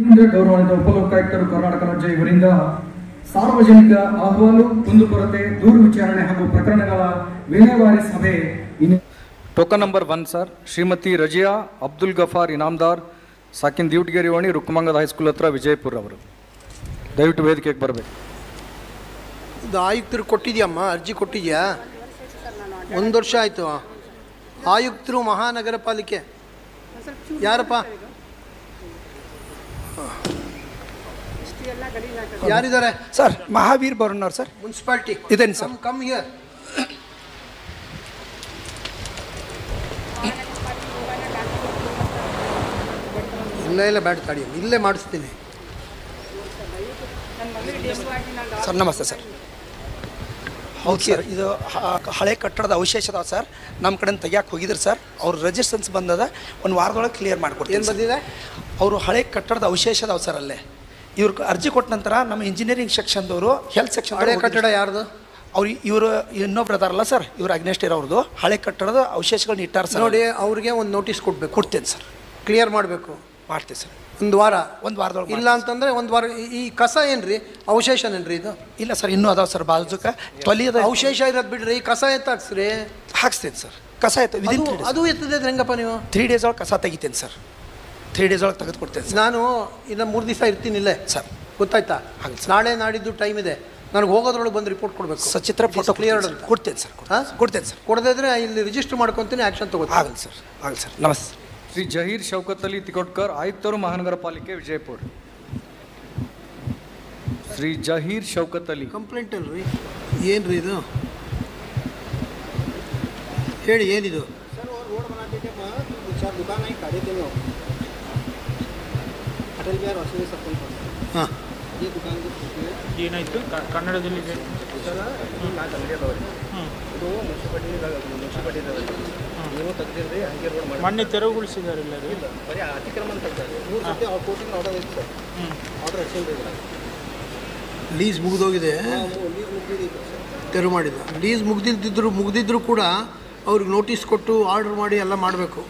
ಇಂದ್ರ ಗೌರವಾನ್ವಿತ ಉಪಲೋಕಾಯುಕ್ತರು ಕರ್ನಾಟಕ ರಾಜ್ಯ ಇವರಿಂದ ಸಾರ್ವಜನಿಕ ಅಹವಾಲು ಕುಂದುಕೊರತೆ ದೂರು ವಿಚಾರಣೆ ಹಾಗೂ ಪ್ರಕರಣಗಳ ವಿಲೇವಾರಿ ಸಭೆ ಇನ್ನು token number one sir Shrimati Razia Abdul Gaffar Inamdar ಸಾಕಿನ್ ದಿವಟಗೇರಿ ಓಣಿ ರುಕ್ಕಮಂಗದ ಹೈಸ್ಕೂಲ್ ಹತ್ರ ವಿಜಯಪುರ ಅವರು ದಯವಿಟ್ಟು ವೇದಿಕೆಗೆ ಬರಬೇಕು ಇದು ಆಯುಕ್ತರು ಕೊಟ್ಟಿದ್ಯಮ್ಮ ಅರ್ಜಿ ಕೊಟ್ಟಿದ್ಯಾ ಒಂದು ವರ್ಷ ಆಯಿತು ಆಯುಕ್ತರು ಮಹಾನಗರ ಪಾಲಿಕೆ ಯಾರಪ್ಪ ಯಾರಿದ್ದಾರೆ ಸರ್ ಮಹಾವೀರ್ ಬರೋಣ್ಣವ್ರು ಸರ್ ಮುನ್ಸಿಪಾಲ್ಟಿ ಇದೇನು ಸರ್ ಕಮ್ ಹಿಯರ್ ಇಲ್ಲ ಇಲ್ಲ ಬೇಡ ತಡಿ ಇಲ್ಲೇ ಮಾಡಿಸ್ತೀನಿ ಸರ್ ನಮಸ್ತೆ ಸರ್ ಹೌದು ಸರ್ ಇದು ಹ- ಹಳೆ ಕಟ್ಟಡದ ಅವಶೇಷ ಅದಾವ ಸರ್ ನಮ್ಮ ಕಡೆ ತೆಗಿಯಕ್ಕೆ ಹೋಗಿದ್ರು ಸರ್ ಅವ್ರ ರೆಜಿಸ್ಟ್ರೆನ್ಸ್ ಬಂದದ ಒಂದು ವಾರದೊಳಗೆ ಕ್ಲಿಯರ್ ಏನು ಮಾಡ್ಕೊಡ್ತೀನಿ ಸರ್. ಬಂದಿದೆ ಅವರು ಹಳೆ ಕಟ್ಟಡದ ಅವಶೇಷ ಅದಾವ ಸರ್ ಅಲ್ಲೇ ಇವ್ರು ಅರ್ಜಿ ಕೊಟ್ಟ ನಂತರ ನಮ್ಮ ಇಂಜಿನಿಯರಿಂಗ್ ಸೆಕ್ಷನ್ದವರು ಹೆಲ್ತ್ ಸೆಕ್ಷನ್ ಹಳೆ ಕಟ್ಟಡ ಯಾರ್ದು ಅವ್ರು ಇವರು ಇನ್ನೊಬ್ರು ಅದಾರಲ್ಲ ಸರ್ ಇವ್ರು ಅಗ್ನೆಸ್ಟ್ ಇರೋರ್ದು ಹಳೆ ಕಟ್ಟಡದ ಅವಶೇಷಗಳನ್ನ ಇಟ್ಟಾರ ಸರ್ ನೋಡಿ ಅವ್ರಿಗೆ ಒಂದು ನೋಟಿಸ್ ಕೊಡಬೇಕು ಕೊಡ್ತೇನೆ ಸರ್ ಕ್ಲಿಯರ್ ಮಾಡಬೇಕು ಮಾಡ್ತೀನಿ ಸರ್ ಒಂದು ವಾರ ಒಂದು ವಾರದೊಳಗೆ ಇಲ್ಲ ಅಂತಂದ್ರೆ ಒಂದು ವಾರ ಈ- ಈ ಕಸ ಏನ್ರಿ ಅವಶೇಷ ಏನ್ರಿ ಇದು ಇಲ್ಲ ಸರ್ ಇನ್ನೂ ಅದಾವ ಸರ್ ಬಾಜುಕ ತೊಲಿಯದ ಅವಶೇಷ ಇರೋದು ಬಿಡ್ರಿ ಈ ಕಸ ಎತ್ತಾಕ್ಸ್ರಿ ಹಾಕ್ಸ್ತೇನೆ ಸರ್ ಕಸ ಆಯ್ತು ವಿದಿನ್ ಅದು ತ್ರೀ ಅದು ಎತ್ತದ ಹೆಂಗಪ್ಪ ನೀವು ತ್ರೀ ಡೇಸ್ ಒಳಗೆ ಕಸ ತೆಗಿತೇನೆ ಸರ್ ತ್ರೀ ಡೇಸ್ ಒಳಗೆ ತೆಗೆದು ಕೊಡ್ತೇನೆ ಸರ್ ನಾನು ಇನ್ನು ಮೂರು ದಿವಸ ಇರ್ತೀನಿ ಇಲ್ಲೇ ಸರ್ ಗೊತ್ತಾಯ್ತಾ ಹಾಗೆ ಸರ್. ನಾಳೆ ನಾಡಿದ್ದು ಟೈಮ್ ಇದೆ ನನಗೆ ಹೋಗೋದ್ರೊಳಗೆ ಬಂದು ರಿಪೋರ್ಟ್ ಕೊಡಬೇಕು ಸಚಿತ್ರ ಫೋಟೋ ಕ್ಲಿಯರ್ ಕ್ಲಿಯರ್ ಕೊಡ್ತೇನೆ ಸರ್ ಹಾ? ಕೊಡ್ತೇನೆ ಸರ್ ಕೊಡದೇ ಇದ್ರೆ ಇಲ್ಲಿ ರಿಜಿಸ್ಟರ್ ಮಾಡ್ಕೊತೀನಿ ಆಕ್ಷನ್ ತಗೋತೀನಿ ಆಗಲಿ ಸರ್ ಆಗಲಿ ಸರ್ ನಮಸ್ತೆ ಶ್ರೀ ಜಹೀರ್ ಶೌಕತ್ ಅಲಿ ತಿಕೋಟ್ಕರ್ ಆಯುಕ್ತರು ಮಹಾನಗರ ಪಾಲಿಕೆ ವಿಜಯಪುರ ಶ್ರೀ ಜಹೀರ್ ಶೌಕತ್ ಅಲಿ ಕಂಪ್ಲೇಂಟ್ ಅಲ್ರಿ ಏನ್ರಿ ಇದು ಹೇಳಿ ಏನಿದು ಹಾಂ ಏನಾಯ್ತು ಕ- ಕನ್ನಡದಲ್ಲಿ ಇದೆ. ಮೊನ್ನೆ ತೆರವುಗೊಳಿಸಿದ್ದಾರೆ ಇಲ್ಲ ಅದು? ಲೀಸ್ ಮುಗಿದೋಗಿದೆ ತೆರವು ಮಾಡಿದ ಲೀಸ್ ಮುಗ್ದಿದ್ದಿದ್ರು ಮುಗ್ದಿದ್ರು ಕೂಡ ಅವ್ರಿಗೆ ನೋಟಿಸ್ ಕೊಟ್ಟು ಆರ್ಡರ್ ಮಾಡಿ ಎಲ್ಲ ಮಾಡಬೇಕು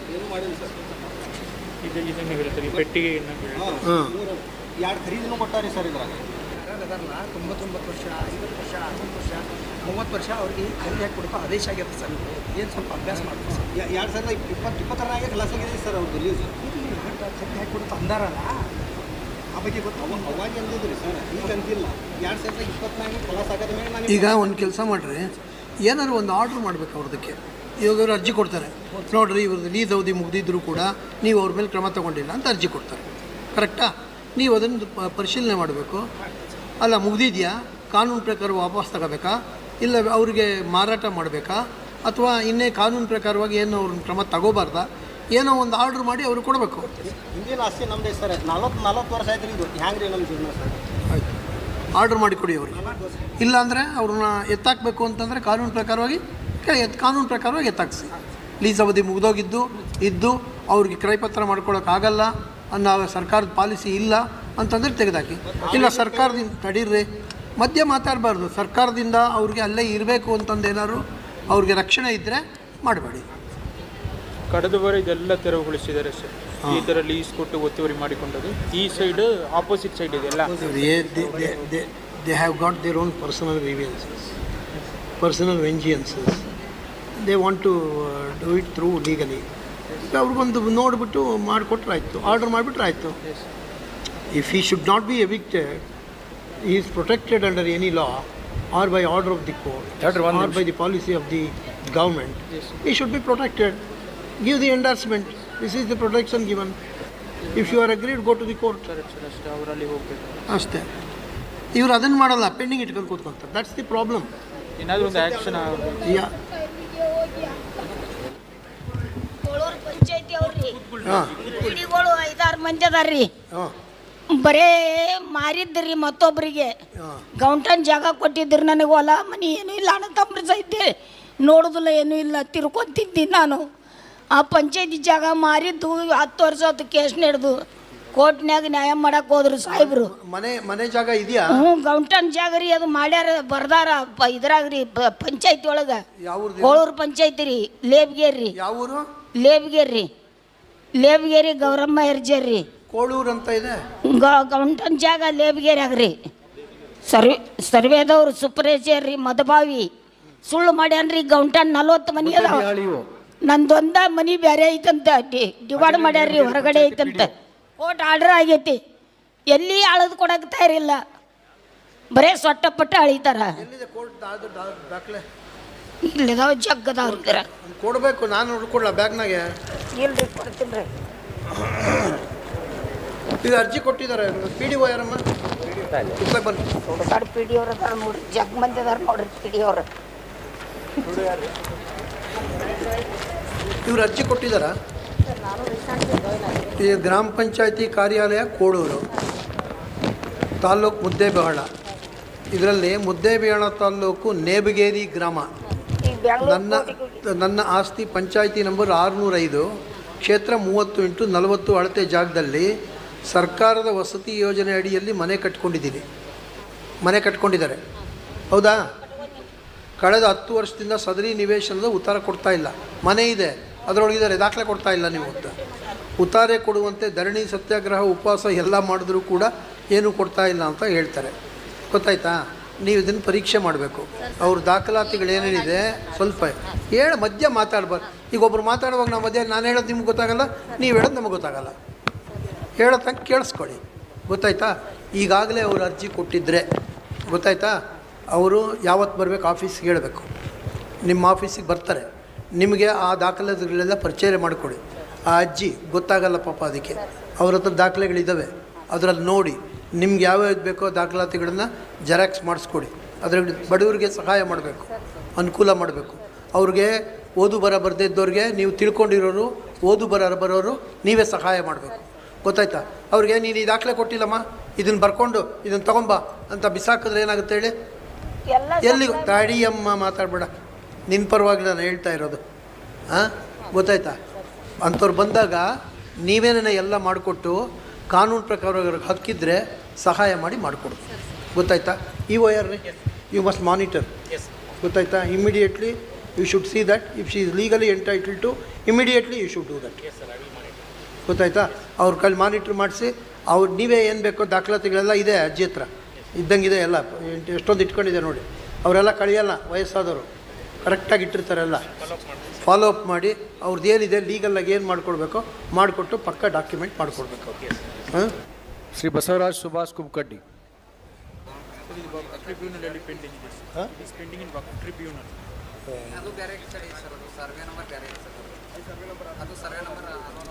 ಇದು ಇದನ್ನು ಹೇಳ್ತಾರೆ ಈ ಪೆಟ್ಟಿಗೆಯನ್ನು ಹೇಳ್ತಾರೆ. ಹಾಂ ಎರಡು ಖರೀದಿನೂ ಕೊಟ್ಟಾರಿ ಸರ್ ಇದ್ರಾಗ ಅದಲ್ಲ ತೊಂಬತ್ತೊಂಬತ್ತು ವರ್ಷ ಐವತ್ತು ವರ್ಷ ಅರವತ್ತು ವರ್ಷ ಮೂವತ್ತು ವರ್ಷ ಅವ್ರಿಗೆ ಖರೀದಿ ಹಾಕಿ ಕೊಡೋ ಆದೇಶ ಆಗೈತೆ ಸರ್ ಏನು ಸ್ವಲ್ಪ ಅಭ್ಯಾಸ ಮಾಡ್ತೀವಿ ಸರ್ ಎರಡು ಸಾವಿರದ ಇಪ್ಪತ್ತು ಇಪ್ಪತ್ತರಾಗೆ ಖಲಾಸ ಆಗಿದೆ ಸರ್ ಅವ್ರದ್ದು ಲೀಸ್ ಖರೀದಿ ಹಾಕಿ ಕೊಡ್ತಾ ಅಂದಾರಲ್ಲ ಆ ಬಗ್ಗೆ ಗೊತ್ತು ಅವಾಗ ಅಂದಿದ್ರಿ ಸರ್ ಈಗ ಅಂತಿಲ್ಲ ಎರಡು ಸಾವಿರದ ಇಪ್ಪತ್ನಾಲ್ಕು ಖಲಾಸ ಆಗದ ಮೇಲೆ ನಾನು ಈಗ ಒಂದು ಕೆಲಸ ಮಾಡಿರಿ ಏನಾದ್ರು ಒಂದು ಆರ್ಡ್ರ್ ಮಾಡಬೇಕು ಅವ್ರದಕ್ಕೆ ಇವಾಗ ಅವ್ರು ಅರ್ಜಿ ಕೊಡ್ತಾರೆ ನೋಡ್ರಿ ಇವ್ರದ್ದು ಲೀಸ್ ಅವಧಿ ಮುಗ್ದಿದ್ರು ಕೂಡ ನೀವು ಅವ್ರ ಮೇಲೆ ಕ್ರಮ ತಗೊಂಡಿಲ್ಲ ಅಂತ ಅರ್ಜಿ ಕೊಡ್ತಾರೆ ಕರೆಕ್ಟಾ ನೀವು ಅದನ್ನು ಪ- ಪರಿಶೀಲನೆ ಮಾಡಬೇಕು ಅಲ್ಲ ಮುಗ್ದಿದೆಯಾ ಕಾನೂನು ಪ್ರಕಾರ ವಾಪಸ್ ತಗೋಬೇಕಾ ಇಲ್ಲ ಅವ್ರಿಗೆ ಮಾರಾಟ ಮಾಡಬೇಕಾ ಅಥವಾ ಇನ್ನೇ ಕಾನೂನು ಪ್ರಕಾರವಾಗಿ ಏನು ಅವ್ರನ್ನ ಕ್ರಮ ತಗೋಬಾರ್ದಾ ಏನೋ ಒಂದು ಆರ್ಡ್ರ್ ಮಾಡಿ ಅವ್ರಿಗೆ ಕೊಡಬೇಕು ಹಿಂದಿನ ಆಸ್ತಿ ನಮ್ದೇ ಸರ್ ನಲ್ವತ್ತು ನಲ್ವತ್ತು ವರ್ಷ ಆಯ್ತು ರೀ ಇದು ಹ್ಯಾಂಗೆ ರೀ ನಮ್ಮ ಜೀವನ ಸರ್ ಆಯಿತು ಆರ್ಡ್ರ್ ಮಾಡಿ ಕೊಡಿ ಅವ್ರಿಗೆ ಇಲ್ಲಾಂದರೆ ಅವ್ರನ್ನ ಎತ್ತಾಕಬೇಕು ಅಂತಂದರೆ ಕಾನೂನು ಪ್ರಕಾರವಾಗಿ ಕ- ಎತ್ ಕಾನೂನು ಪ್ರಕಾರವಾಗಿ ಎತ್ತಾಕ್ಸಿ ಲೀಸ್ ಅವಧಿ ಮುಗಿದೋಗಿದ್ದು ಇದ್ದು ಅವ್ರಿಗೆ ಕ್ರಯಪತ್ರ ಮಾಡ್ಕೊಳಕ್ಕಾಗಲ್ಲ ಅನ್ನೋ ಸರ್ಕಾರದ ಪಾಲಿಸಿ ಇಲ್ಲ ಅಂತಂದರೆ ತೆಗೆದಾಕಿ ಇಲ್ಲ ಸರ್ಕಾರದಿಂದ ತಡೀರ್ರಿ ಮಧ್ಯೆ ಮಾತಾಡಬಾರ್ದು ಸರ್ಕಾರದಿಂದ ಅವ್ರಿಗೆ ಅಲ್ಲೇ ಇರಬೇಕು ಅಂತಂದು ಏನಾದ್ರು ಅವ್ರಿಗೆ ರಕ್ಷಣೆ ಇದ್ದರೆ ಮಾಡಬೇಡಿ ಕಳೆದ ವಾರ ಇದೆಲ್ಲ ತೆರವುಗೊಳಿಸಿದ್ದಾರೆ ಸರ್ ಈ ಥರ ಲೀಸ್ ಕೊಟ್ಟು ಒತ್ತುವರಿ ಮಾಡಿಕೊಂಡದ್ದು ಈ ಸೈಡ್ ಆಪೋಸಿಟ್ ಸೈಡ್ ಇದೆ ಎಲ್ಲ they have got their own personal grievances personal vengeances they want to do it through legally ಅವ್ರಿಗೊಂದು ನೋಡಿಬಿಟ್ಟು ಮಾಡಿಕೊಟ್ರೆ ಆಯಿತು ಆರ್ಡರ್ ಮಾಡಿಬಿಟ್ರೆ ಆಯಿತು ಇಫ್ ಈ should not be evicted he is protected under any law or by order of the court ಹೇಳ್ರಿ, ಒಂದ್ or by the policy of the government he should be protected give the endorsement this is the protection given if you are agreed go to the court sir sir ಅಷ್ಟೇ ಅವರಲ್ಲಿ ಹೋಗ್ಬೇಕು ಅಷ್ಟೇ ಇವ್ರು ಅದನ್ನು ಮಾಡಲ್ಲ pending ಇಟ್ಕೊಂಡು ಕೂತ್ಕೊಂತಾರೆ ದಟ್ಸ್ ದಿ ಪ್ರಾಬ್ಲಮ್ ಏನಾದರೂ ಒಂದು ಆ್ಯಕ್ಷನ್ ಯಾ ಕೋಳೂರು ಪಂಚಾಯತಿ ಅವ್ರಿ ಹಾಂ ಪಿಡಿಗಳು ಐದಾರು ಮಂದಿ ಅದಾರ್ರಿ ಹಾಂ ಬರೇ ಮಾರಿದ್ರಿ ಮತ್ತೊಬ್ಬರಿಗೆ ಹಾಂ ಗೌಂಟನ್ ಜಾಗ ಕೊಟ್ಟಿದ್ರಿ ನನಗೆ ಹೊಲ ಮನಿ ಏನೂ ಇಲ್ಲ ಅಣ್ಣ ತಮ್ಮ ಸೈತೆ ನೋಡೋದಿಲ್ಲ ಏನೂ ಇಲ್ಲ ತಿರ್ಕೊಂತಿದ್ದೀನಿ ನಾನು ಆ ಪಂಚಾಯತಿ ಜಾಗ ಮಾರಿದ್ದು ಹತ್ತು ವರ್ಷ ಹೊತ್ತು ಕೇಸ್ ನಡೆದು ಕೋರ್ಟ್ನ್ಯಾಗ ನ್ಯಾಯ ಮಾಡಕ್ಕೆ ಹೋದ್ರು ಸಾಹೇಬ್ರು ಮನೆ ಮನೆ ಜಾಗ ಇದೆಯಾ ಹ್ಞೂ ಗೌಂಟನ್ ಜಾಗ ರೀ ಅದು ಮಾಡ್ಯಾರ ಬರ್ದಾರ ಪ ಇದ್ರಾಗ ರೀ ಪಂಚಾಯತಿ ಒಳಗೆ ಯಾವ್ದು ಕೋಳೂರು ಪಂಚಾಯತಿ ರೀ ಲೇಬ್ಗೇರಿ ಯಾವ ಊರು ಲೇಬ್ಗೇರಿ ಲೇಬ್ಗೇರಿ ಗೌರಮ್ಮ ಹೆರ್ಜೇರಿ ಕೋಳೂರು ಅಂತ ಇದೆ ಗ- ಗೌಂಟನ್ ಜಾಗ ಲೇಬ್ಗೇರ್ಯಾಗ ರೀ ಸರ್ವೆ ಸರ್ವೇದವ್ರು ಸುಪ್ರೇಜರ್ ರೀ ಮದಬಾವಿ ಸುಳ್ಳು ಮಾಡ್ಯಾನ್ರಿ ಗೌಂಟನ್ ನಲ್ವತ್ತು ಮನಿ ಅದಾವ ಹಾಳಿವು ನಂದೊಂದ ಮನಿ ಬೇರೆ ಐತಂತ ಡಿವೈಡ್ ಮಾಡ್ಯಾರ್ರಿ ಹೊರಗಡೆ ಐತಂತ ಕೋರ್ಟ್ ಆರ್ಡರ್ ಆಗೈತಿ ಎಲ್ಲಿ ಅಳದು ಕೊಡಕ್ ತಯಾರಿಲ್ಲ ಬರೇ ಸೊಟ್ಟ ಪಟ್ಟ ಅಳಿತಾರ ಎಲ್ಲಿದೆ ಕೋರ್ಟ್ ದಾಖಲೆ ಇಲ್ಲಿದಾವ ಜಗ್ಗದಾವ್ರಿ ಇದ್ರ ಕೊಡಬೇಕು ನಾನು ಹುಡ್ಕೊಡ್ಲ ಬ್ಯಾಗ್ನಾಗೆ ಇಲ್ರಿ ಕೊಡ್ತೀನಿ ರೀ ಈಗ ಅರ್ಜಿ ಕೊಟ್ಟಿದ್ದಾರೆ ಪಿ ಡಿ ಒ ಯಾರಮ್ಮ ಇತ್ಲಾಗ್ ಬನ್ನಿ ಹುಡುಗಾಡ್ ಪಿ ಡಿ ಅವ್ರ ಅದಾರ ನೋಡ್ರಿ ಜಗ್ ಮಂದಿ ಅದಾರ ನೋಡ್ರಿ ಪಿ ಡಿ ಅವ್ರ ಇವ್ರು ಅರ್ಜಿ ಕೊಟ್ಟಿದ್ದಾರಾ ಈ ಗ್ರಾಮ ಪಂಚಾಯತಿ ಕಾರ್ಯಾಲಯ ಕೋಡೂರು ತಾಲ್ಲೂಕು ಮುದ್ದೇಬೇಹಾಳ ಇದರಲ್ಲಿ ಮುದ್ದೇಬೇಹಾಳ ತಾಲ್ಲೂಕು ನೇಬಗೇರಿ ಗ್ರಾಮ ಈ ಬೆಂಗಳೂರು ನನ್ನ ನನ್ನ ಆಸ್ತಿ ಪಂಚಾಯಿತಿ ನಂಬರ್ ಆರುನೂರೈದು ಕ್ಷೇತ್ರ ಮೂವತ್ತು ಇಂಟು ನಲವತ್ತು ಅಳತೆ ಜಾಗದಲ್ಲಿ ಸರ್ಕಾರದ ವಸತಿ ಯೋಜನೆ ಅಡಿಯಲ್ಲಿ ಮನೆ ಕಟ್ಕೊಂಡಿದ್ದೀನಿ ಮನೆ ಕಟ್ಕೊಂಡಿದ್ದಾರೆ ಹೌದಾ ಕಳೆದ ಹತ್ತು ವರ್ಷದಿಂದ ಸದರಿ ನಿವೇಶನದ ಉತ್ತರ ಕೊಡ್ತಾ ಇಲ್ಲ ಮನೆ ಇದೆ ಅದರೊಳಗಿದ್ದಾರೆ ದಾಖಲೆ ಕೊಡ್ತಾ ಇಲ್ಲ ನೀವು ಅಂತ ಉತ್ತಾರೆ ಕೊಡುವಂತೆ ಧರಣಿ ಸತ್ಯಾಗ್ರಹ ಉಪವಾಸ ಎಲ್ಲ ಮಾಡಿದ್ರೂ ಕೂಡ ಏನೂ ಕೊಡ್ತಾ ಇಲ್ಲ ಅಂತ ಹೇಳ್ತಾರೆ ಗೊತ್ತಾಯ್ತಾ ನೀವು ಇದನ್ನು ಪರೀಕ್ಷೆ ಮಾಡಬೇಕು ಅವ್ರ ದಾಖಲಾತಿಗಳು ಏನೇನಿದೆ ಸ್ವಲ್ಪ ಹೇಳ ಮಧ್ಯ ಮಾತಾಡ್ಬಾರ್ದು ಈಗ ಒಬ್ರು ಮಾತಾಡುವಾಗ ನಾವು ಮಧ್ಯ ನಾನು ಹೇಳೋದು ನಿಮ್ಗೆ ಗೊತ್ತಾಗಲ್ಲ ನೀವು ಹೇಳೋದು ನಮಗೆ ಗೊತ್ತಾಗಲ್ಲ ಹೇಳೋ ತನಕ ಕೇಳಿಸ್ಕೊಳ್ಳಿ ಗೊತ್ತಾಯ್ತಾ ಈಗಾಗಲೇ ಅವರು ಅರ್ಜಿ ಕೊಟ್ಟಿದ್ದರೆ ಗೊತ್ತಾಯ್ತಾ ಅವರು ಯಾವತ್ತು ಬರಬೇಕು ಆಫೀಸ್ಗೆ ಹೇಳಬೇಕು ನಿಮ್ಮ ಆಫೀಸಿಗೆ ಬರ್ತಾರೆ ನಿಮಗೆ ಆ ದಾಖಲೆಗಳೆಲ್ಲ ಪರಿಚಯ ಮಾಡಿಕೊಡಿ ಆ ಅಜ್ಜಿ ಗೊತ್ತಾಗಲ್ಲ ಪಾಪ ಅದಕ್ಕೆ ಅವ್ರ ಹತ್ರ ದಾಖಲೆಗಳಿದ್ದಾವೆ ಅದರಲ್ಲಿ ನೋಡಿ ನಿಮ್ಗೆ ಯಾವ್ಯಾವ್ದು ಬೇಕೋ ದಾಖಲಾತಿಗಳನ್ನು ಜೆರಾಕ್ಸ್ ಮಾಡಿಸ್ಕೊಡಿ ಅದ್ರಲ್ಲಿ ಬಡವರಿಗೆ ಸಹಾಯ ಮಾಡಬೇಕು ಅನುಕೂಲ ಮಾಡಬೇಕು ಅವ್ರಿಗೆ ಓದು ಬರ ಬರದೇ ಇದ್ದವ್ರಿಗೆ ನೀವು ತಿಳ್ಕೊಂಡಿರೋರು ಓದು ಬರ ಬರೋರು ನೀವೇ ಸಹಾಯ ಮಾಡಬೇಕು ಗೊತ್ತಾಯ್ತಾ ಅವ್ರಿಗೆ ನೀನು ಈ ದಾಖಲೆ ಕೊಟ್ಟಿಲ್ಲಮ್ಮ ಇದನ್ನು ಬರ್ಕೊಂಡು ಇದನ್ನು ತಗೊಂಬಾ ಅಂತ ಬಿಸಾಕಿದ್ರೆ ಏನಾಗುತ್ತೆ ಹೇಳಿ ಎಲ್ಲ ಎಲ್ಲಿಗೂ ತಾಡಿಯಮ್ಮ ಮಾತಾಡಬೇಡ ನಿನ್ನ ಪರವಾಗಿ ನಾನು ಹೇಳ್ತಾ ಇರೋದು ಹಾಂ ಗೊತ್ತಾಯ್ತಾ ಅಂಥವ್ರು ಬಂದಾಗ ನೀವೇನೇ ಎಲ್ಲ ಮಾಡಿಕೊಟ್ಟು ಕಾನೂನು ಪ್ರಕಾರ ಅವ್ರಿಗೆ ಹಕ್ಕಿದ್ರೆ ಸಹಾಯ ಮಾಡಿ ಮಾಡಿಕೊಡು ಗೊತ್ತಾಯ್ತಾ ಈ ವಯರ್ ಯು ಮಸ್ಟ್ ಮಾನಿಟರ್ ಗೊತ್ತಾಯ್ತಾ immediately you should see that if she is legally entitle to immediately you should do that ಗೊತ್ತಾಯ್ತಾ ಅವ್ರ ಕೈಲಿ ಮಾನಿಟ್ರ್ ಮಾಡಿಸಿ ಅವ್ರು ನೀವೇ ಏನು ಬೇಕೋ ದಾಖಲಾತಿಗಳೆಲ್ಲ ಇದೆ ಅಜ್ಜಿ ಹತ್ರ ಇದ್ದಂಗಿದೆ ಎಲ್ಲ ಎಂಟ್- ಎಷ್ಟೊಂದು ಇಟ್ಕೊಂಡಿದೆ ನೋಡಿ ಅವರೆಲ್ಲ ಕಳಿಯಲ್ಲ ವಯಸ್ಸಾದವರು ಕರೆಕ್ಟಾಗಿ ಇಟ್ಟಿರ್ತಾರೆ ಎಲ್ಲ ಫಾಲೋ ಅಪ್ ಮಾಡಿ ಅವ್ರದ್ದು ಏನಿದೆ ಲೀಗಲಾಗಿ ಏನು ಮಾಡ್ಕೊಡ್ಬೇಕೋ ಮಾಡಿಕೊಟ್ಟು ಪಕ್ಕ ಡಾಕ್ಯುಮೆಂಟ್ ಮಾಡಿಕೊಡ್ಬೇಕು ಹಾಂ ಶ್ರೀ ಬಸವರಾಜ್ ಸುಭಾಷ್ ಕುಬ್ಕಡ್ಡಿ ಟ್ರಿಬ್ಯೂನಲಲ್ಲಿ ಪೆಂಡಿಂಗ್ ಇದೆ ಹಾಂ is pending in Waqf tribunal ಅದು ಬೇರೆ ಸರಿ ಸರ್ ಅದು ಸರ್ವೆ ನಂಬರ್ ಬೇರೆ ಇದೆ ಸರ್ ಅದು ಸರ್ವೆ ನಂಬರ್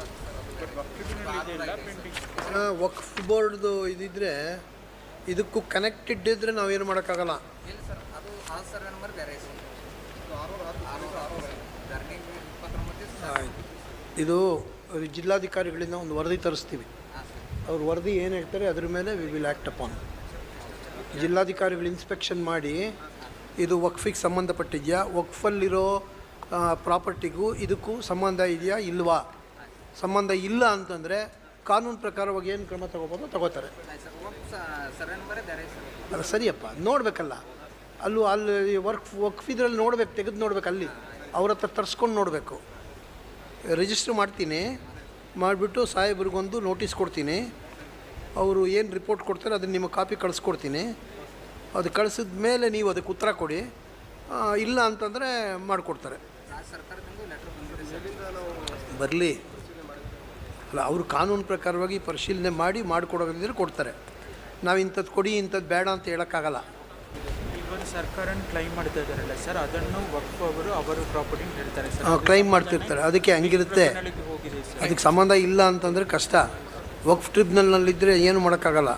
ವಕ್ಫ್ ಬೋರ್ಡ್ದು ಇದಿದ್ರೆ ಇದಕ್ಕೂ ಕನೆಕ್ಟೆಡ್ ಇದ್ದರೆ ನಾವೇನು ಮಾಡೋಕ್ಕಾಗಲ್ಲ ಇಲ್ಲ ಸರ್ ಅದು ಆ ಸರ್ವೆ ನಂಬರ್ ಬೇರೆ ಇದೆ ಸರ್ ಆರು ಆರು ಟರ್ನಿಂಗ್ ಇಪ್ಪತ್ತೊಂಬತ್ತು ಆಯ್ತು ಇದು ಜಿಲ್ಲಾಧಿಕಾರಿಗಳಿಂದ ಒಂದು ವರದಿ ತರಿಸ್ತೀವಿ ಅವ್ರ ವರದಿ ಏನು ಹೇಳ್ತಾರೆ ಅದ್ರ ಮೇಲೆ ವಿ ವಿಲ್ ಆ್ಯಕ್ಟ್ ಅಪಾನ್ ಜಿಲ್ಲಾಧಿಕಾರಿಗಳು ಇನ್ಸ್ಪೆಕ್ಷನ್ ಮಾಡಿ ಇದು ವಕ್ಫಿಗೆ ಸಂಬಂಧಪಟ್ಟಿದೆಯಾ ವಕ್ಫಲ್ಲಿರೋ ಪ್ರಾಪರ್ಟಿಗೂ ಇದಕ್ಕೂ ಸಂಬಂಧ ಇದೆಯಾ ಇಲ್ವಾ ಸಂಬಂಧ ಇಲ್ಲ ಅಂತಂದರೆ ಕಾನೂನು ಪ್ರಕಾರವಾಗಿ ಏನು ಕ್ರಮ ತಗೋಬೋದು ತಗೋತಾರೆ ಸರ್ ಸರ್ವೆ ನಂಬರೇ ಬೇರೆ ಇದೆ ಸರ್ ಅಲ್ಲ ಸರಿಯಪ್ಪ ನೋಡಬೇಕಲ್ಲ ಅಲ್ಲೂ ಅಲ್ಲಿ ವರ್ಕ್ ವಕ್ಫ್ ಇದ್ರಲ್ಲಿ ನೋಡ್ಬೇಕು ತೆಗೆದು ನೋಡ್ಬೇಕು ಅಲ್ಲಿ ಅವ್ರ ಹತ್ರ ತರ್ಸ್ಕೊಂಡು ನೋಡಬೇಕು ರಿಜಿಸ್ಟ್ರ್ ಮಾಡ್ತೀನಿ ಮಾಡಿಬಿಟ್ಟು ಸಾಹೇಬ್ರಿಗೊಂದು ನೋಟಿಸ್ ಕೊಡ್ತೀನಿ ಅವರು ಏನು ರಿಪೋರ್ಟ್ ಕೊಡ್ತಾರೆ ಅದನ್ನು ನಿಮ್ಮ ಕಾಪಿ ಕಳಿಸ್ಕೊಡ್ತೀನಿ ಅದು ಕಳಿಸಿದ ಮೇಲೆ ನೀವು ಅದಕ್ಕೆ ಉತ್ತರ ಕೊಡಿ ಆ, ಇಲ್ಲ ಅಂತಂದರೆ ಮಾಡಿಕೊಡ್ತಾರೆ ರಾಜ್ಯ ಸರ್ಕಾರದಿಂದ ಲೆಟ್ರ್ ಬಂದಿದೆ ಸರ್ ಬರಲಿ ಅಲ್ಲ ಅವರು ಕಾನೂನು ಪ್ರಕಾರವಾಗಿ ಪರಿಶೀಲನೆ ಮಾಡಿ ಮಾಡಿಕೊಡೋದಿದ್ರೆ ಕೊಡ್ತಾರೆ ನಾವು ಇಂಥದ್ದು ಕೊಡಿ ಇಂಥದ್ದು ಬೇಡ ಅಂತ ಹೇಳೋಕ್ಕಾಗಲ್ಲ ಇವಾಗ ಸರ್ಕಾರನ ಕ್ಲೈಮ್ ಮಾಡ್ತಾ ಇದ್ದಾರಲ್ಲ ಸರ್ ಅದನ್ನು ವಕ್ಫ್ ಅವರು ಅವರ ಪ್ರಾಪರ್ಟಿ ಹೇಳ್ತಾರೆ ಸರ್ ಕ್ಲೈಮ್ ಮಾಡ್ತಿರ್ತಾರೆ ಅದಕ್ಕೆ ಹಂಗಿರುತ್ತೆ ಟ್ರಿಬ್ಯುನಲ್ಗೆ ಹೋಗಿದೆ ಸರ್ ಅದಕ್ಕೆ ಸಂಬಂಧ ಇಲ್ಲ ಅಂತಂದರೆ ಕಷ್ಟ ವಕ್ಫ್ ಟ್ರಿಬ್ಯುನಲ್ನಲ್ಲಿದ್ದರೆ ಏನು ಮಾಡೋಕ್ಕಾಗಲ್ಲ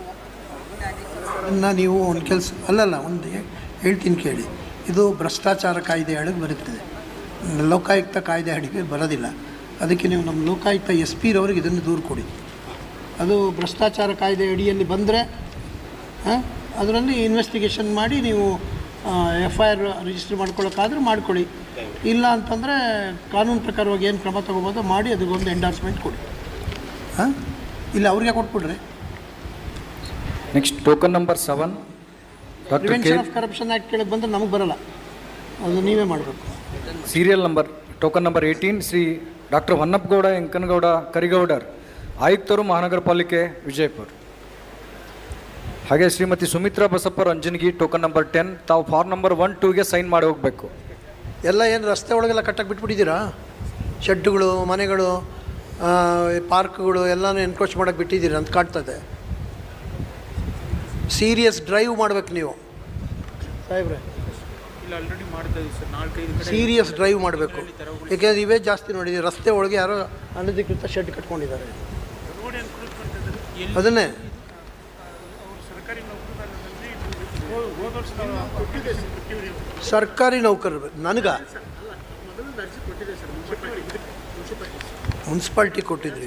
ಅದನ್ನು ನೀವು ಒಂದು ಕೆಲಸ ಅಲ್ಲಲ್ಲ ಒಂದು ಹೇಳ್ತೀನಿ ಕೇಳಿ ಇದು ಭ್ರಷ್ಟಾಚಾರ ಕಾಯ್ದೆ ಅಡಿಗೆ ಬರುತ್ತದೆ ಲೋಕಾಯುಕ್ತ ಕಾಯ್ದೆ ಅಡಿಗೆ ಬರೋದಿಲ್ಲ ಅದಕ್ಕೆ ನೀವು ನಮ್ಮ ಲೋಕಾಯುಕ್ತ ಎಸ್ ಪಿರವ್ರಿಗೆ ಇದನ್ನು ದೂರು ಕೊಡಿ ಅದು ಭ್ರಷ್ಟಾಚಾರ ಕಾಯ್ದೆ ಅಡಿಯಲ್ಲಿ ಬಂದರೆ ಅದರಲ್ಲಿ ಇನ್ವೆಸ್ಟಿಗೇಷನ್ ಮಾಡಿ ನೀವು ಎಫ್ ಐ ಆರ್ ರಿಜಿಸ್ಟರ್ ಮಾಡ್ಕೊಳ್ಳೋಕ್ಕಾದ್ರೂ ಮಾಡ್ಕೊಳ್ಳಿ ಇಲ್ಲ ಅಂತಂದರೆ ಕಾನೂನು ಪ್ರಕಾರವಾಗಿ ಏನು ಕ್ರಮ ತಗೋಬೋದೋ ಮಾಡಿ ಅದಕ್ಕೊಂದು ಎಂಡಾರ್ಸ್ಮೆಂಟ್ ಕೊಡಿ ಹಾಂ ಇಲ್ಲ ಅವ್ರಿಗೆ ಕೊಟ್ಬಿಡ್ರಿ next token number seven doctor K prevention of corruption act ಕೆಳಗೆ ಬಂದರೆ ನಮಗೆ ಬರಲ್ಲ ಅದು ನೀವೇ ಮಾಡಬೇಕು serial number token number eighteen Shri doctor Honnappagowda Yenkanagowda Karigowdar ಆಯುಕ್ತರು ಮಹಾನಗರ ಪಾಲಿಕೆ ವಿಜಯಪುರ ಹಾಗೆ Shrimati Sumitra Basappa Ranjangi token number ten ತಾವು ಫಾರ್ಮ್ ನಂಬರ್ ಒನ್ ಟೂಗೆ ಸೈನ್ ಮಾಡಿ ಹೋಗಬೇಕು ಎಲ್ಲ ಏನು ರಸ್ತೆ ಒಳಗೆಲ್ಲ ಕಟ್ಟಕ್ಕೆ ಬಿಟ್ಬಿಟ್ಟಿದ್ದೀರಾ ಶೆಡ್ಡುಗಳು ಮನೆಗಳು ಆ, ಪಾರ್ಕ್ಗಳು ಎಲ್ಲನೂ ಎನ್ಕ್ರೋಚ್ ಮಾಡೋಕ್ಕೆ ಬಿಟ್ಟಿದ್ದೀರಾ ಅಂತ ಕಾಣ್ತದೆ ಸೀರಿಯಸ್ ಡ್ರೈವ್ ಮಾಡ್ಬೇಕು ನೀವು ಸಾಹೇಬ್ರೆ ಇಲ್ಲಿ ಆಲ್ರೆಡಿ ಮಾಡ್ತಾ ಇದ್ದೀವಿ ಸರ್ ನಾಲ್ಕೈದು ಕಡೆ ಸೀರಿಯಸ್ ಡ್ರೈವ್ ಮಾಡಬೇಕು ಯಾಕೆಂದ್ರೆ ಇವೇ ಜಾಸ್ತಿ ನೋಡಿದ್ದೀವಿ ರಸ್ತೆ ಒಳಗೆ ಯಾರೋ ಅನಧಿಕೃತ ಶೆಡ್ ಕಟ್ಕೊಂಡಿದ್ದಾರೆ ಅದನ್ನೇ ಸರ್ಕಾರಿ ನೌಕರರು ನನಗ ಮುನ್ಸಿಪಾಲ್ಟಿ ಕೊಟ್ಟಿದ್ರಿ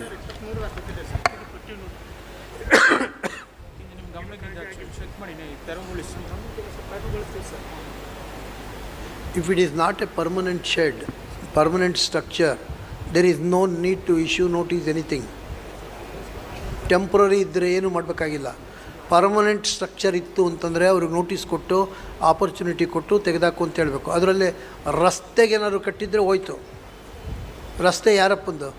ನಿಮ್ಮ ಗಮನಕ್ಕೆ ಚೆಕ್ ಮಾಡಿ ತೆರವುಗೊಳಿಸಿ If it is not a permanent shed, permanent structure, there is no need to issue notice anything. Temporary ಇದ್ದರೆ ಏನು ಮಾಡಬೇಕಾಗಿಲ್ಲ ಪರ್ಮನೆಂಟ್ ಸ್ಟ್ರಕ್ಚರ್ ಇತ್ತು ಅಂತಂದರೆ ಅವ್ರಿಗೆ ನೋಟಿಸ್ ಕೊಟ್ಟು ಆಪರ್ಚುನಿಟಿ ಕೊಟ್ಟು ತೆಗೆದಾಕು ಅಂತ ಹೇಳಬೇಕು ಅದರಲ್ಲಿ ರಸ್ತೆಗೆ ಏನಾದ್ರು ಕಟ್ಟಿದರೆ ಹೋಯ್ತು ರಸ್ತೆ ಯಾರಪ್ಪಂದು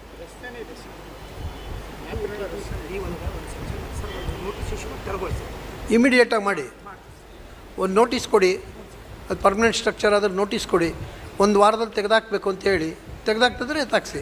ಇಮಿಡಿಯೇಟಾಗಿ ಮಾಡಿ ಒಂದು ನೋಟಿಸ್ ಕೊಡಿ ಅದು ಪರ್ಮನೆಂಟ್ ಸ್ಟ್ರಕ್ಚರ್ ಆದ್ರೆ ನೋಟಿಸ್ ಕೊಡಿ ಒಂದು ವಾರದಲ್ಲಿ ತೆಗೆದಾಕಬೇಕು ಅಂತ ಹೇಳಿ ತೆಗೆದಾಕ್ತಿದ್ರೆ ಎತ್ತಾಕ್ಸಿ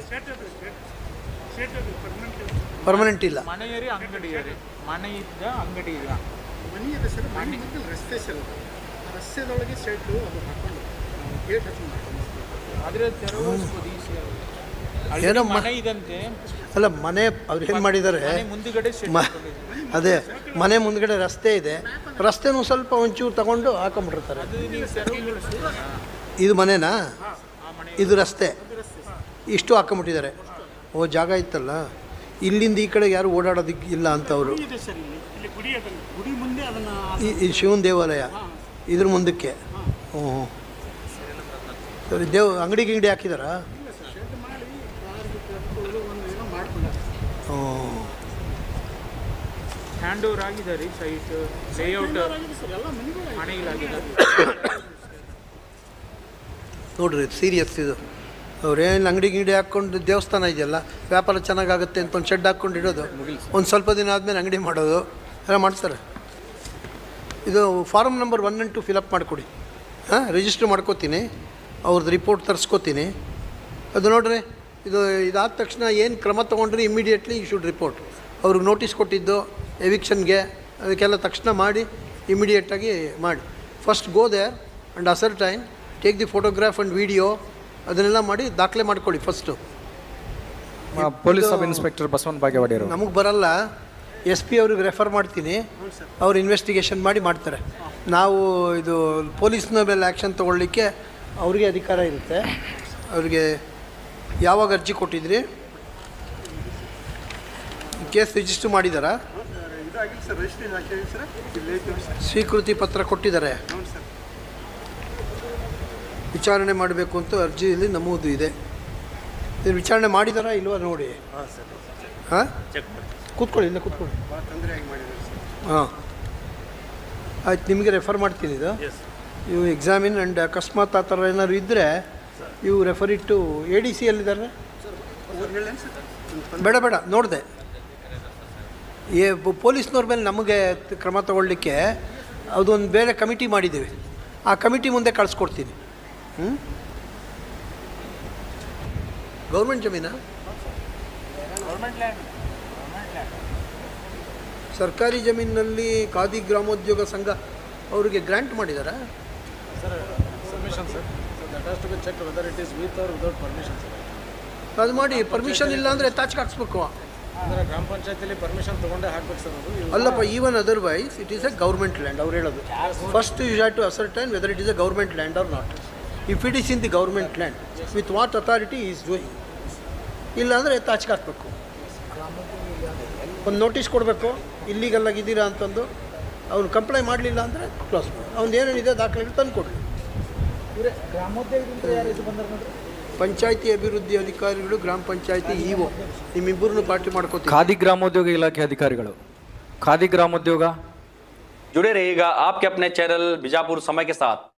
ಪರ್ಮನೆಂಟ್ ಇಲ್ಲ ಮನೆಯರಿ ಅಂಗಡಿ ಇದೆ ಮನೆ ಇದ್ದ ಅಂಗಡಿ ಇಲ್ಲ ಮನೆಯದ ಸರ್ ಮನೆ ಮಧ್ಯದಲ್ಲಿ ರಸ್ತೆ ಸರ್ ಅದು. ಆ ರಸ್ತೆದೊಳಗೆ ಸೆಡ್ಡು ಅದು ಹಾಕೊಂಡು ಗೇಟ್ ಹಚ್ಚಿ ಮಾಡ್ಕೊಂಡು ಆದ್ರೆ ತೆರವುಗೊಳಿಸ್ಬೋದು ಈ ಸಲ. Already ಏನೋ ಮ- ಮನೆ ಇದಂತೆ ಅಲ್ಲ ಮನೆ ಅವ್ರು ಏನು ಮಾಡಿದ್ದಾರೆ ಮನೆ ಮುಂದುಗಡೆ ಶೆಡ್ ಮ ಅದೇ ಮನೆ ಮುಂದ್ಗಡೆ ರಸ್ತೆ ಇದೆ ರಸ್ತೆನೂ ಸ್ವಲ್ಪ ಒಂಚೂರು ತಗೊಂಡು ಹಾಕೊಂಬಿಟ್ಟಿರ್ತಾರೆ ಅದು ನೀವು ತೆರವುಗೊಳಿಸ್ತೀರಾ ಇದು ಮನೆನಾ ಇದು ರಸ್ತೆ ಇಷ್ಟು ಹಾಕೊಂಬಿಟ್ಟಿದ್ದಾರೆ ಓ ಜಾಗ ಇತ್ತಲ್ಲ ಇಲ್ಲಿಂದ ಈ ಕಡೆ ಯಾರು ಓಡಾಡೋದಕ್ಕೆ ಇಲ್ಲ ಅಂತ ಅವರು ಇದೆ ಸರ್ ಇಲ್ಲಿ ಇಲ್ಲಿ ಗುಡಿ ಅದನ್ನು ಗುಡಿ ಮುಂದೆ ಅದನ್ನು ಈ ಈ ಶಿವನ ದೇವಾಲಯ ಇದ್ರ ಮುಂದಕ್ಕೆ ಹ್ಞೂ ಹ್ಞೂ. ಸರಿ ದೇವ್ ಅಂಗಡಿ ಗಿಂಗಡಿ ಹಾಕಿದಾರಾ ಶೆಡ್ ಮಾಡಿ ಯಾರು ಕಟ್ಕೊಳ್ಳೋದು ಒಂದು ಏನೋ ಮಾಡ್ಕೊಂಡಾರೆ ಹ್ಞೂ ಹ್ಯಾಂಡ್ ಓವರ್ ಆಗಿದ್ದಾರೆ ಸೈಟ್ ಲೇಔಟ್ ಸರ್ ಎಲ್ಲ ಮನೆಗಳು ಮನೆಗಳಾಗಿದ್ದಾರೆ ನೋಡ್ರಿ ಸೀರಿಯಸ್ ಇದು ಅವ್ರೇನು ಅಂಗಡಿ ಗಿಂಗಡಿ ಹಾಕ್ಕೊಂಡು ದೇವಸ್ಥಾನ ಇದೆಯಲ್ಲ ವ್ಯಾಪಾರ ಚೆನ್ನಾಗಾಗುತ್ತೆ ಅಂತ ಒಂದು ಶೆಡ್ ಹಾಕ್ಕೊಂಡು ಇಡೋದು ಒಂದು ಸ್ವಲ್ಪ ದಿನ ಆದಮೇಲೆ ಅಂಗಡಿ ಮಾಡೋದು ಎಲ್ಲ ಮಾಡ್ತಾರೆ ಇದು form number one and two fill up ಮಾಡಿಕೊಡಿ ಹಾಂ ರಿಜಿಸ್ಟರ್ ಮಾಡ್ಕೋತೀನಿ ಅವ್ರದ್ದು ರಿಪೋರ್ಟ್ ತರಿಸ್ಕೋತೀನಿ ಅದು ನೋಡ್ರಿ ಇದು ಇದಾದ ತಕ್ಷಣ ಏನು ಕ್ರಮ ತೊಗೊಂಡ್ರಿ ಇಮಿಡಿಯೇಟ್ಲಿ ಯು ಶುಡ್ ರಿಪೋರ್ಟ್ ಅವ್ರಿಗೆ ನೋಟಿಸ್ ಕೊಟ್ಟಿದ್ದು ಎವಿಕ್ಷನ್ಗೆ ಅದಕ್ಕೆಲ್ಲ ತಕ್ಷಣ ಮಾಡಿ ಇಮಿಡಿಯೇಟಾಗಿ ಮಾಡಿ first go there and ascertain take the photograph and video ಅದನ್ನೆಲ್ಲ ಮಾಡಿ ದಾಖಲೆ ಮಾಡ್ಕೊಳ್ಳಿ ಫಸ್ಟು ಪೊಲೀಸ್ ಸಬ್ ಇನ್ಸ್ಪೆಕ್ಟರ್ ಬಸವನ್ ಬಾಗೇವಾಡಿಯವರು ನಮಗೆ ಬರಲ್ಲ ಎಸ್ ಪಿ ಅವ್ರಿಗೆ ರೆಫರ್ ಮಾಡ್ತೀನಿ ಅವ್ರು ಇನ್ವೆಸ್ಟಿಗೇಷನ್ ಮಾಡಿ ಮಾಡ್ತಾರೆ ನಾವು ಇದು ಪೊಲೀಸ್ನ ಮೇಲೆ ಆ್ಯಕ್ಷನ್ ತೊಗೊಳ್ಳಿಕ್ಕೆ ಅವ್ರಿಗೆ ಅಧಿಕಾರ ಇರುತ್ತೆ ಅವ್ರಿಗೆ ಯಾವಾಗ ಅರ್ಜಿ ಕೊಟ್ಟಿದ್ರಿ ಕೇಸ್ ರಿಜಿಸ್ಟರ್ ಮಾಡಿದಾರಾ ಇದಾಗಿಲ್ಲ ಸರ್ ರಿಜಿಸ್ಟ್ರೇಷನ್ ಹಾಕಿದ್ದೀವಿ ಸರ್ ಇಲ್ಲಿ ಐತೆ ಸರ್ ಸ್ವೀಕೃತಿ ಪತ್ರ ಕೊಟ್ಟಿದ್ದಾರೆ ಹ್ಞೂ ಸರ್ ವಿಚಾರಣೆ ಮಾಡಬೇಕು ಅಂತ ಅರ್ಜಿಯಲ್ಲಿ ನಮೂದು ಇದೆ ಇದು ವಿಚಾರಣೆ ಮಾಡಿದಾರಾ ಇಲ್ವಾ ನೋಡಿ ಹಾಂ ಸರ್ ಹಾಂ ಚೆಕ್ ಮಾಡಿ ಕೂತ್ಕೊಳ್ಳಿ ಇಲ್ಲ ಕೂತ್ಕೊಳ್ಳಿ ಭಾಳ ತೊಂದರೆ ಆಗಿ ಮಾಡಿದ್ದಾರೆ ಸರ್ ಹಾಂ ಆಯ್ತು ನಿಮಗೆ ರೆಫರ್ ಮಾಡ್ತೀನಿ ಇದು ಎಸ್ ಇವು ಎಕ್ಸಾಮಿನ್ ಆ್ಯಂಡ್ ಅಕಸ್ಮಾತ್ ಆ ಥರ ಏನಾದ್ರು ಇದ್ದರೆ ಇವು ರೆಫರ್ ಇಟ್ಟು ಎ ಡಿ ಸಿ ಎಲ್ಲಿದ್ದಾರೆ ಅವ್ರು ಹೇಳೇನು ಸರ್ ಬೇಡ ಬೇಡ ನೋಡಿದೆ ಏ ಪೊ- ಪೊಲೀಸ್ನವ್ರ ಮೇಲೆ ನಮಗೆ ತ- ಕ್ರಮ ತಗೊಳ್ಳಿಕ್ಕೆ ಅದೊಂದು ಬೇರೆ ಕಮಿಟಿ ಮಾಡಿದ್ದೀವಿ ಆ ಕಮಿಟಿ ಮುಂದೆ ಕಳಿಸ್ಕೊಡ್ತೀನಿ ಹ್ಞೂ ಗೌರ್ಮೆಂಟ್ ಜಮೀನಾ ಸರ್ಕಾರಿ ಜಮೀನಿನಲ್ಲಿ ಖಾದಿ ಗ್ರಾಮೋದ್ಯೋಗ ಸಂಘ ಅವರಿಗೆ ಗ್ರ್ಯಾಂಟ್ ಮಾಡಿದಾರಾ permission sir that has to be check whether it is with or without permission sir ಅದು ಮಾಡಿ ಪರ್ಮಿಷನ್ ಇಲ್ಲ ಅಂದರೆ ತಾಚ್ಗೆ ಹಾಕ್ಸ್ಬೇಕು ಅಂದರೆ ಗ್ರಾಮ ಪಂಚಾಯತಿಲಿ ಪರ್ಮಿಷನ್ ತೊಗೊಂಡೇ ಹಾಕ್ಬೇಕು ಸರ್ ಅದು ಇವು- ಅಲ್ಲಪ್ಪ even otherwise it is a government land ಅವ್ರು ಹೇಳೋದು first you have to ascertain whether it is a government land or not if it is in the government land with what authority is doing ಇಲ್ಲಾಂದರೆ ತಾಚ್ಗೆ ಹಾಕ್ಬೇಕು ಒಂದು notice ಕೊಡಬೇಕು ಇಲ್ಲಿಗೆಲ್ಲ ಇದ್ದೀರಾ ಅಂತಂದು ಅವ್ನು ಕಂಪ್ಲೈ ಮಾಡಲಿಲ್ಲ ಅಂದರೆ ಕ್ಲೋಸ್ ಮಾಡಿ ಅವ್ನು ಏನೇನಿದೆ ದಾಖಲೆಗಳು ತಂದು ಕೊಡಲಿ ಪಂಚಾಯತಿ ಅಭಿವೃದ್ಧಿ ಅಧಿಕಾರಿಗಳು ಗ್ರಾಮ ಪಂಚಾಯತಿ ಇ ಒ ನಿಮ್ಮಿಬ್ಬರನ್ನು ಪಾರ್ಟಿ ಮಾಡ್ಕೋತೀವಿ ಖಾದಿ ಗ್ರಾಮೋದ್ಯೋಗ ಇಲಾಖೆ ಅಧಿಕಾರಿಗಳು ಖಾದಿ ಗ್ರಾಮೋದ್ಯೋಗ जुड़े रहिएगा आपके अपने चैनल बीजापुर समय के साथ